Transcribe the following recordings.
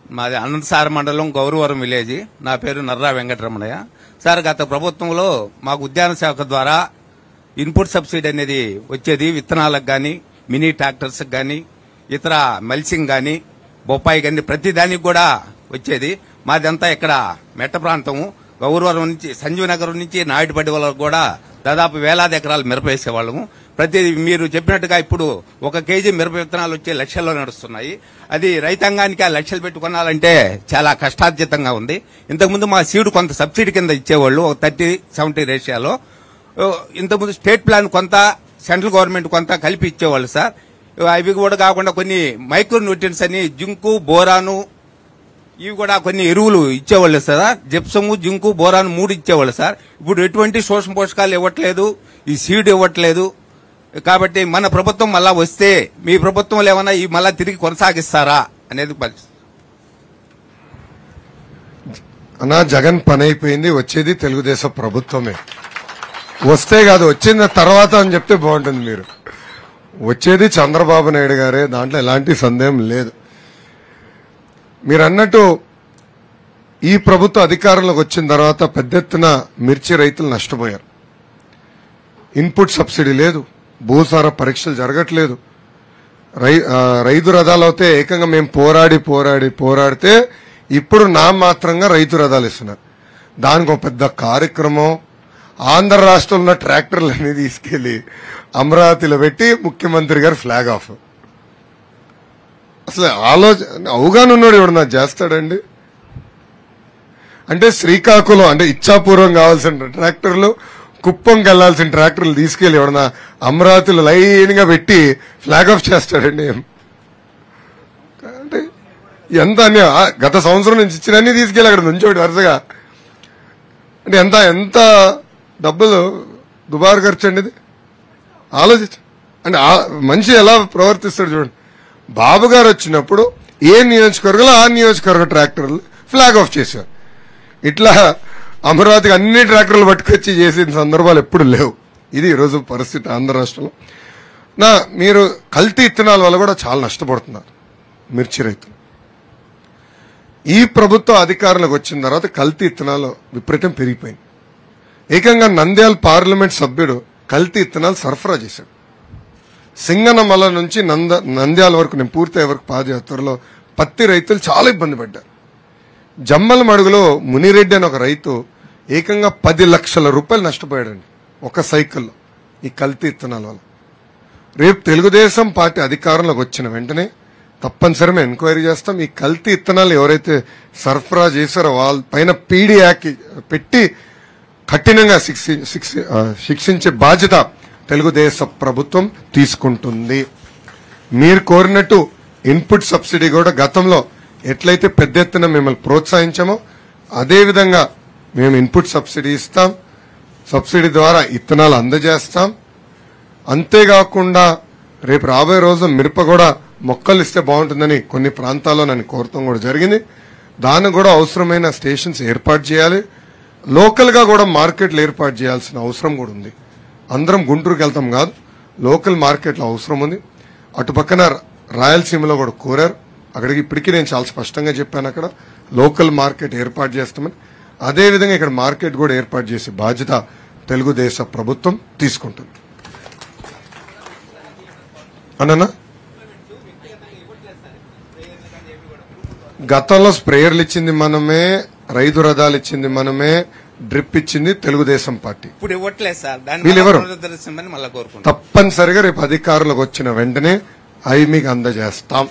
మాది అనంతసార మండలం గౌరవరం విలేజ్ నా పేరు నర్రా వెంకటరమణయ్య సార్ గత ప్రభుత్వంలో మాకు ఉద్యాన శాఖ ద్వారా ఇన్పుట్ సబ్సిడీ అనేది వచ్చేది విత్తనాలకు గాని మినీ ట్రాక్టర్స్ గాని ఇతర మల్సింగ్ గాని బొప్పాయి గాని ప్రతి దానికి కూడా వచ్చేది మాదంతా ఇక్కడ మెట్ట ప్రాంతము గౌరవరం నుంచి సంజీవ్ నగర్ నుంచి నాయుడుపడి వరకు కూడా దాదాపు వేలాది ఎకరాలు మిరప వేసేవాళ్ళము ప్రతి మీరు చెప్పినట్టుగా ఇప్పుడు ఒక కేజీ మిరప విత్తనాలు వచ్చే లక్షల్లో నడుస్తున్నాయి అది రైతాంగానికి ఆ లక్షలు పెట్టి కొనాలంటే చాలా కష్టార్జితంగా ఉంది ఇంతకుముందు మా సీడ్ కొంత సబ్సిడీ కింద ఇచ్చేవాళ్ళు ఒక థర్టీ సెవెంటీ రేషియాలో ఓ, ఇంతకుముందు స్టేట్ ప్లాన్ కొంత సెంట్రల్ గవర్నమెంట్ కొంత కలిపి ఇచ్చేవాళ్ళు సార్ అవి కూడా కాకుండా కొన్ని మైక్రో న్యూట్రియన్స్ అని జింకు బోరాను ఇవి కూడా కొన్ని ఎరువులు ఇచ్చేవాళ్ళు సార్ జిప్సము జింకు బోరాన్ మూడు ఇచ్చేవాళ్ళు సార్ ఇప్పుడు ఎటువంటి సూక్ష్మ పోషకాలు ఇవ్వట్లేదు ఈ సీడ్ ఇవ్వట్లేదు కాబట్టి మన ప్రభుత్వం మళ్ళా వస్తే మీ ప్రభుత్వంలో ఏమన్నా ఈ మళ్ళా తిరిగి కొనసాగిస్తారా అనేది పరిస్థితి అన్నా జగన్ పని అయిపోయింది వచ్చేది తెలుగుదేశం ప్రభుత్వమే వస్తే కాదు వచ్చిన తర్వాత అని చెప్తే బాగుంటుంది మీరు వచ్చేది చంద్రబాబు నాయుడు గారే దాంట్లో ఎలాంటి సందేహం లేదు మీరు అన్నట్టు ఈ ప్రభుత్వ అధికారంలోకి వచ్చిన తర్వాత పెద్ద ఎత్తున మిర్చి రైతులు నష్టపోయారు ఇన్పుట్ సబ్సిడీ లేదు భూసార పరీక్షలు జరగట్లేదు రై ఆ, రైతు రథాలు అయితే ఏకంగా మేము పోరాడి పోరాడి పోరాడితే ఇప్పుడు నా మాత్రంగా రైతు రథాలు ఇస్తున్నారు దానికి ఒక పెద్ద కార్యక్రమం ఆంధ్ర రాష్ట్రంలో ఉన్న ట్రాక్టర్లన్నీ తీసుకెళ్లి అమరావతిలో పెట్టి ముఖ్యమంత్రి గారు ఫ్లాగ్ ఆఫ్ అసలు ఆలోచన అవగాహన ఉన్నాడు ఇప్పుడు నాకు చేస్తాడండి అంటే శ్రీకాకుళం అంటే ఇచ్చాపూర్వం కావాల్సిన ట్రాక్టర్లు కుప్పంకి వెళ్లాల్సిన ట్రాక్టర్లు తీసుకెళ్లి ఎవడన్నా అమరావతిలో లైన్ గా పెట్టి ఫ్లాగ్ ఆఫ్ చేస్తాడండి అంటే ఎంత అన్ని ఆ, గత సంవత్సరం నుంచి ఇచ్చినన్ని తీసుకెళ్ళి అక్కడ నుంచోటి వరుసగా అంటే ఎంత ఎంత డబ్బులు దుబారు ఖర్చు అండి ఇది ఆలోచించ అంటే ఆ- మనిషి ఎలా ప్రవర్తిస్తాడు చూడండి బాబు గారు వచ్చినప్పుడు ఏ నియోజకవర్గంలో ఆ నియోజకవర్గ ట్రాక్టర్లు ఫ్లాగ్ ఆఫ్ చేశారు ఇట్లా అమరావతికి అన్ని ట్రాక్టర్లు పట్టుకొచ్చి చేసిన సందర్భాలు ఎప్పుడు లేవు ఇది ఈరోజు పరిస్థితి ఆంధ్ర రాష్ట్రంలో నా మీరు కల్తీ ఇత్తనాల వల్ల కూడా చాలా నష్టపడుతున్నారు మిర్చి రైతులు ఈ ప్రభుత్వ అధికారంలోకి వచ్చిన తర్వాత కల్తీ ఇత్తనాలు విపరీతం పెరిగిపోయింది ఏకంగా నంద్యాల పార్లమెంట్ సభ్యుడు కల్తీ ఇత్తనాలు సరఫరా చేశాడు సింగనమల నుంచి నంద నంద్యాల వరకు నేను పూర్తయ్యే వరకు పాదయాత్రలో పత్తి రైతులు చాలా ఇబ్బంది పడ్డారు జమ్మల మడుగులో మునిరెడ్డి అని ఒక రైతు ఏకంగా పది లక్షల రూపాయలు నష్టపోయాడండి ఒక సైకిల్లో ఈ కల్తీ ఇత్తనాల వల్ల రేపు తెలుగుదేశం పార్టీ అధికారంలోకి వచ్చిన వెంటనే తప్పనిసరి మేము ఎంక్వైరీ చేస్తాం ఈ కల్తీ ఇత్తనాలు ఎవరైతే సరఫరా చేశారో వాళ్ళ పైన పీడీ యాక్ట్ పెట్టి కఠినంగా శిక్షి శిక్షి- ఆ, శిక్షించే బాధ్యత తెలుగుదేశం ప్రభుత్వం తీసుకుంటుంది మీరు కోరినట్టు ఇన్పుట్ సబ్సిడీ కూడా గతంలో ఎట్లయితే పెద్ద ఎత్తున మిమ్మల్ని ప్రోత్సహించామో అదే విధంగా మేము ఇన్పుట్ సబ్సిడీ ఇస్తాం సబ్సిడీ ద్వారా ఇత్తనాలు అందజేస్తాం అంతేకాకుండా రేపు రాబోయే రోజు మిరప కూడా మొక్కలు ఇస్తే బాగుంటుందని కొన్ని ప్రాంతాల్లో నన్ను కోరటం కూడా జరిగింది దానికి కూడా అవసరమైన స్టేషన్స్ ఏర్పాటు చేయాలి లోకల్ గా కూడా మార్కెట్లు ఏర్పాటు చేయాల్సిన అవసరం కూడా ఉంది అందరం గుంటూరుకి వెళ్తాం కాదు లోకల్ మార్కెట్లో అవసరం ఉంది అటు పక్కన రాయలసీమలో కూడా కోరారు అక్కడికి ఇప్పటికీ నేను చాలా స్పష్టంగా చెప్పాను అక్కడ లోకల్ మార్కెట్ ఏర్పాటు చేస్తామని అదే విధంగా ఇక్కడ మార్కెట్ కూడా ఏర్పాటు చేసే బాధ్యత తెలుగుదేశం ప్రభుత్వం తీసుకుంటుంది అన్నా గతంలో స్ప్రేయర్లు ఇచ్చింది మనమే రైతు రథాలు ఇచ్చింది మనమే డ్రిప్ ఇచ్చింది తెలుగుదేశం పార్టీ ఇప్పుడు ఇవ్వట్లేదు సార్ దాన్ని వీళ్ళెవరు? మళ్ళా పునరుద్ధరిస్తామని మళ్ళీ కోరుకుంటాం తప్పనిసరిగా రేపు అధికారంలోకి వచ్చిన వెంటనే అవి మీకు అందజేస్తాం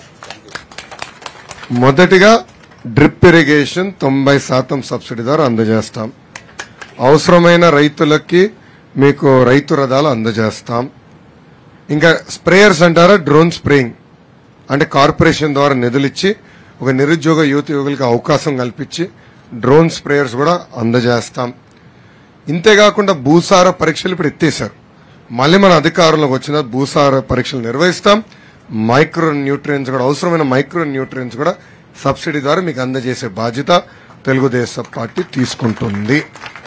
మొదటిగా డ్రిప్ ఇరిగేషన్ తొంభై శాతం సబ్సిడీ ద్వారా అందజేస్తాం అవసరమైన రైతులకి మీకు రైతు రథాలు అందజేస్తాం ఇంకా స్ప్రేయర్స్ అంటారా డ్రోన్ స్ప్రేయింగ్ అంటే కార్పొరేషన్ ద్వారా నిధులు ఇచ్చి ఒక నిరుద్యోగ యువత యువకులకి అవకాశం కల్పించి డ్రోన్ స్ప్రేయర్స్ కూడా అందజేస్తాం ఇంతేకాకుండా భూసార పరీక్షలు ఇప్పుడు ఎత్తేశారు మళ్ళీ మన అధికారంలోకి వచ్చిన భూసార పరీక్షలు నిర్వహిస్తాం మైక్రో న్యూట్రియన్స్ కూడా అవసరమైన మైక్రో న్యూట్రియన్స్ కూడా సబ్సిడీ ద్వారా మీకు అందజేసే బాధ్యత తెలుగుదేశం పార్టీ తీసుకుంటుంది